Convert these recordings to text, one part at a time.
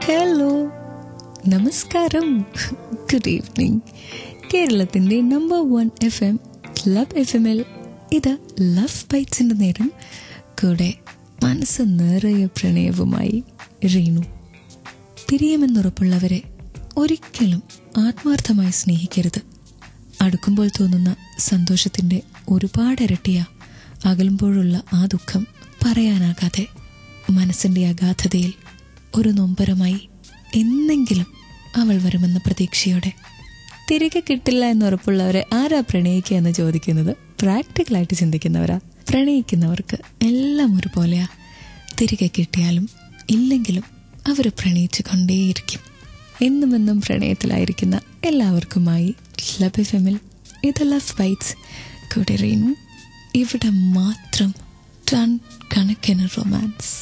Hello നമസ്കാരം good evening കേരളത്തിന്റെ number one F M club F എമ്മിൽ ഇത് ലവ് ബൈറ്റ്സിന്റെ നേരം കൂടെ മനസ്സ് നിറയെ പ്രണയവുമായി റീനു പിരിയുമെന്നുറപ്പുള്ളവരെ ഒരിക്കലും ആത്മാർത്ഥമായി സ്നേഹിക്കരുത് അടുക്കുമ്പോൾ തോന്നുന്ന സന്തോഷത്തിന്റെ ഒരുപാട് ഇരട്ടിയ അകലുമ്പോഴുള്ള ആ ദുഃഖം പറയാനാകാതെ മനസ്സിന്റെ അഗാധതയിൽ ഒരു നൊമ്പരമായി എന്നെങ്കിലും അവൾ വരുമെന്ന പ്രതീക്ഷയോടെ തിരികെ കിട്ടില്ല എന്നുറപ്പുള്ളവരെ ആരാ പ്രണയിക്കുക എന്ന് ചോദിക്കുന്നത് പ്രാക്ടിക്കലായിട്ട് ചിന്തിക്കുന്നവരാ പ്രണയിക്കുന്നവർക്ക് എല്ലാം ഒരുപോലെയാ തിരികെ കിട്ടിയാലും ഇല്ലെങ്കിലും അവർ പ്രണയിച്ചു കൊണ്ടേയിരിക്കും എന്നും എന്നും പ്രണയത്തിലായിരിക്കുന്ന എല്ലാവർക്കുമായി ലബ് എഫ് എമ്മിൽ ഇത് ലവ് ബൈറ്റ്സ് കൂടെ റീനു ഇവിടെ മാത്രം ടൺ കണക്കിന് റൊമാൻസ്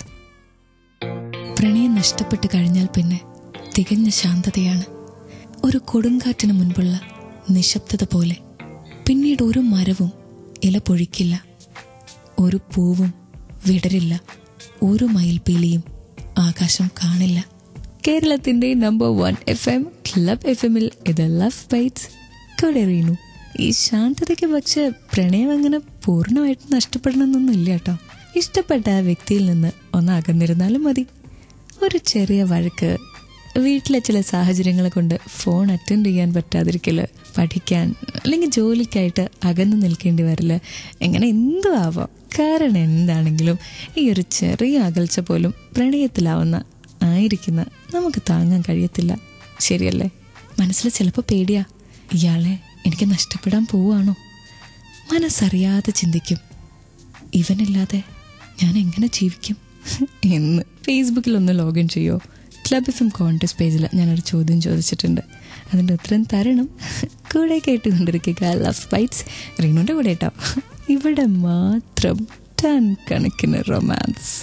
പ്രണയം നഷ്ടപ്പെട്ട് കഴിഞ്ഞാൽ പിന്നെ തികഞ്ഞ ശാന്തതയാണ് ഒരു കൊടുങ്കാറ്റിന് മുൻപുള്ള നിശബ്ദത പോലെ പിന്നീട് ഒരു മരവും ഇല പൊഴിക്കില്ല ഒരു പൂവും വിടരില്ല ഒരു മയിൽപീലിയും ആകാശം കാണില്ല കേരളത്തിന്റെ number one F M club F എമ്മിൽ ഇത് ലവ് ബൈറ്റ്സ് കൊടറിയുന്നു ഈ ശാന്തതയ്ക്ക് പക്ഷെ പ്രണയം അങ്ങനെ പൂർണ്ണമായിട്ട് നഷ്ടപ്പെടണമെന്നൊന്നും ഇല്ല കേട്ടോ ഇഷ്ടപ്പെട്ട ആ വ്യക്തിയിൽ നിന്ന് ഒന്ന് അകന്നിരുന്നാലും മതി ഒരു ചെറിയ വഴക്ക് വീട്ടിലെ ചില സാഹചര്യങ്ങൾ കൊണ്ട് ഫോൺ അറ്റൻഡ് ചെയ്യാൻ പറ്റാതിരിക്കല് പഠിക്കാൻ അല്ലെങ്കിൽ ജോലിക്കായിട്ട് അകന്നു നിൽക്കേണ്ടി വരില്ല എങ്ങനെ എന്തും ആവാം കാരണം എന്താണെങ്കിലും ഈ ഒരു ചെറിയ അകൽച്ച പോലും പ്രണയത്തിലാവുന്ന ആയിരിക്കുന്ന നമുക്ക് താങ്ങാൻ കഴിയത്തില്ല ശരിയല്ലേ മനസ്സിൽ ചിലപ്പോൾ പേടിയാ ഇയാളെ എനിക്ക് നഷ്ടപ്പെടാൻ പോവാണോ മനസ്സറിയാതെ ചിന്തിക്കും ഇവനില്ലാതെ ഞാൻ എങ്ങനെ ജീവിക്കും എന്ന് ഫേസ്ബുക്കിൽ ഒന്ന് ലോഗിൻ ചെയ്യോ ക്ലബ് എഫ് എം കോൺടസ്റ്റ് പേജിൽ ഞാനൊരു ചോദ്യം ചോദിച്ചിട്ടുണ്ട് അതിൻ്റെ ഉത്തരം തരണം കൂടെ കേട്ടുകൊണ്ടിരിക്കുക ലവ് ബൈറ്റ്സ് റീനുൻ്റെ കൂടെ കേട്ടോ ഇവിടെ മാത്രം ടൺ കണക്കിന് റൊമാൻസ്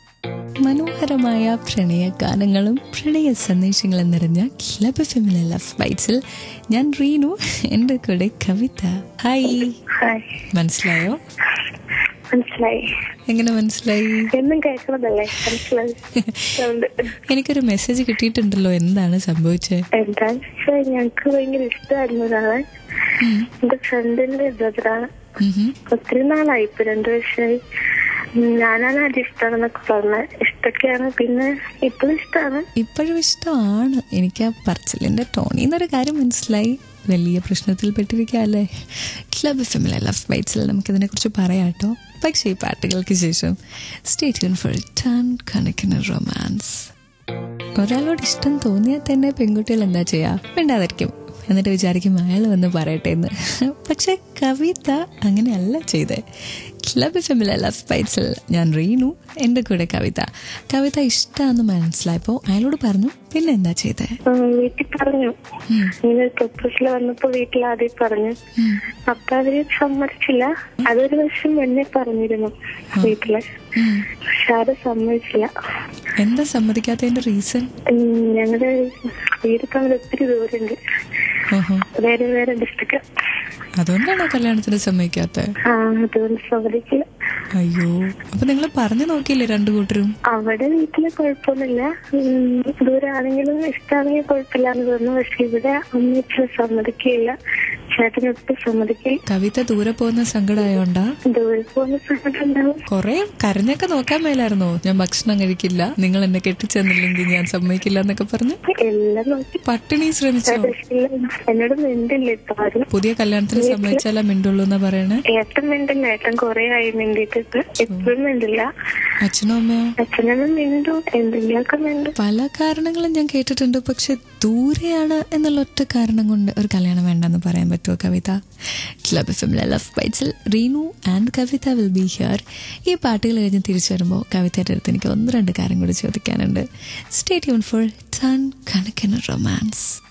മനോഹരമായ പ്രണയ ഗാനങ്ങളും പ്രണയ സന്ദേശങ്ങളും നിറഞ്ഞ ക്ലബ് എഫ് എമ്മിലെ ലവ് ബൈറ്റ്സിൽ ഞാൻ റീനു എൻ്റെ കൂടെ കവിത ഹായ് ഹായ് മനസ്സിലായോ മനസ്സിലായി എങ്ങനെ മനസ്സിലായി എന്നും കേൾക്കണതല്ലേ മനസ്സിലായി ഉണ്ട്. എനിക്കൊരു മെസ്സേജ് കിട്ടിയിട്ടുണ്ടല്ലോ എന്താണ് സംഭവിച്ചത് എന്താന്ന് വെച്ചാൽ ഞങ്ങക്ക് ഭയങ്കര ഇഷ്ടമായിരുന്നു ഒരാളെ എന്റെ ഫ്രണ്ടിന്റെ ബ്രദറാണ് ഒത്തിരി നാളായി ഇപ്പൊ രണ്ടു വർഷമായി ഉം, ഞാനാണ് ആദ്യം ഇഷ്ടമാണെന്നൊക്കെ പറഞ്ഞ ഇഷ്ടൊക്കെയാണ് പിന്നെ ഇപ്പോഴും ഇഷ്ടമാണ് ഇപ്പോഴും ഇഷ്ടമാണ് എനിക്ക് ആ പറച്ചിലിന്റെ ടോണിൽ നിന്നൊരു കാര്യം മനസ്സിലായി വലിയ പ്രശ്നത്തിൽ പെട്ടിരിക്കുകയല്ലേ ക്ലബ് എഫ് എമ്മിലെ ലവ് ബൈറ്റ്സിൽ നമുക്കിതിനെ കുറിച്ച് പറയാം കേട്ടോ പക്ഷേ ഈ പാട്ടുകൾക്ക് ശേഷം സ്റ്റേ ട്യൂൺ ഫോർ ടൺ കണക്കിന് റൊമാൻസ് ഒരാളോട് ഇഷ്ടം തോന്നിയാൽ തന്നെ പെൺകുട്ടികൾ എന്താ ചെയ്യാ വേണ്ടാതിരിക്കും എന്നിട്ട് വിചാരിക്കും അയാൾ വന്ന് പറയട്ടെ എന്ന് പക്ഷെ കവിത അങ്ങനെയല്ല ചെയ്തേ ക്ലബ് എഫ് എമ്മിലെ ലവ് ബൈറ്റ്സിൽ ഞാൻ റീനു എൻ്റെ കൂടെ കവിത കവിത ഇഷ്ടമാണെന്ന് മനസ്സിലായപ്പോൾ അയാളോട് പറഞ്ഞു പിന്നെ എന്താ ചെയ്തേ ഉം, വീട്ടിൽ പറഞ്ഞു ഇങ്ങനെ പ്രപ്പോസൽ വന്നപ്പോ വീട്ടിൽ ആദ്യം പറഞ്ഞു അപ്പൊ അവര് സമ്മതിച്ചില്ല അതൊരു വർഷം മുന്നേ പറഞ്ഞിരുന്നു വീട്ടില് പക്ഷെ ആരും സമ്മതിച്ചില്ല എന്താ സമ്മതിക്കാത്തതിന്റെ റീസൺ ഉം, ഞങ്ങളുടെ വീട് തമ്മിൽ ഒത്തിരി ദൂരമുണ്ട് ഓഹോ വേറെ വേറെ ഡിസ്ട്രിക്ട് അതുകൊണ്ടാണോ കല്യാണത്തിന് സമ്മതിക്കാത്ത ആ അതുകൊണ്ട് സമ്മതിക്കില്ല അയ്യോ അപ്പൊ നിങ്ങൾ പറഞ്ഞു നോക്കിയില്ലേ രണ്ടു കൂട്ടരും അവിടെ വീട്ടില് കുഴപ്പമൊന്നുമില്ല ഉം, ദൂരാണെങ്കിലും ഇഷ്ടമാണെങ്കിൽ കുഴപ്പമില്ല എന്ന് പറഞ്ഞു പക്ഷെ ഇവിടെ അമ്മയ്ക്ക് സമ്മതിക്കില്ല ചേട്ടനൊട്ടും സമ്മതിക്കില്ല കവിത ദൂരെ പോകുന്ന സങ്കടമായോണ്ടാ ദൂരെ പോകുന്ന സമയത്ത് ഉണ്ടാവും കൊറേ കരഞ്ഞൊക്കെ നോക്കാൻ മേലായിരുന്നോ ഞാൻ ഭക്ഷണം കഴിക്കില്ല നിങ്ങൾ എന്നെ കെട്ടിച്ചെന്നില്ലെങ്കിൽ ഞാൻ സമ്മതിക്കില്ല എന്നൊക്കെ പറഞ്ഞു എല്ലാം നോക്കി പട്ടിണി ശ്രമിച്ചോ പക്ഷേ എന്നോട് മിണ്ടില്ല ഇപ്പൊ ആരും പുതിയ കല്യാണത്തിന് സമ്മതിച്ചാലേ മിണ്ടുള്ളൂ എന്നാ പറയണേ ഏട്ടൻ മിണ്ടില്ല ഏട്ടൻ കൊറേ ആയി മിണ്ടിയിട്ട് ഇപ്പോഴും മിണ്ടില്ല അച്ഛനും അമ്മയോ അച്ഛനും മിണ്ടും എന്തെങ്കിലുമൊക്കെ മിണ്ടും പല കാരണങ്ങളും ഞാൻ കേട്ടിട്ടുണ്ട് പക്ഷെ ദൂരെയാണ് എന്നുള്ള ഒറ്റ കാരണം കൊണ്ട് ഒരു കല്യാണം വേണ്ടെന്ന് പറയാൻ പറ്റുമോ കവിത ക്ലബ് എഫ് എമ്മിലെ ലവ് ബൈറ്റ്സിൽ Reenu and Kavitha will be here ഈ പാട്ടുകൾ കഴിഞ്ഞ് തിരിച്ചു വരുമ്പോൾ കവിതയുടെ അടുത്ത് എനിക്ക് ഒന്ന് രണ്ട് കാര്യം കൂടി ചോദിക്കാനുണ്ട് സ്റ്റേ ട്യൂൺ ഫോർ ടൺ കണക്കിന് റൊമാൻസ്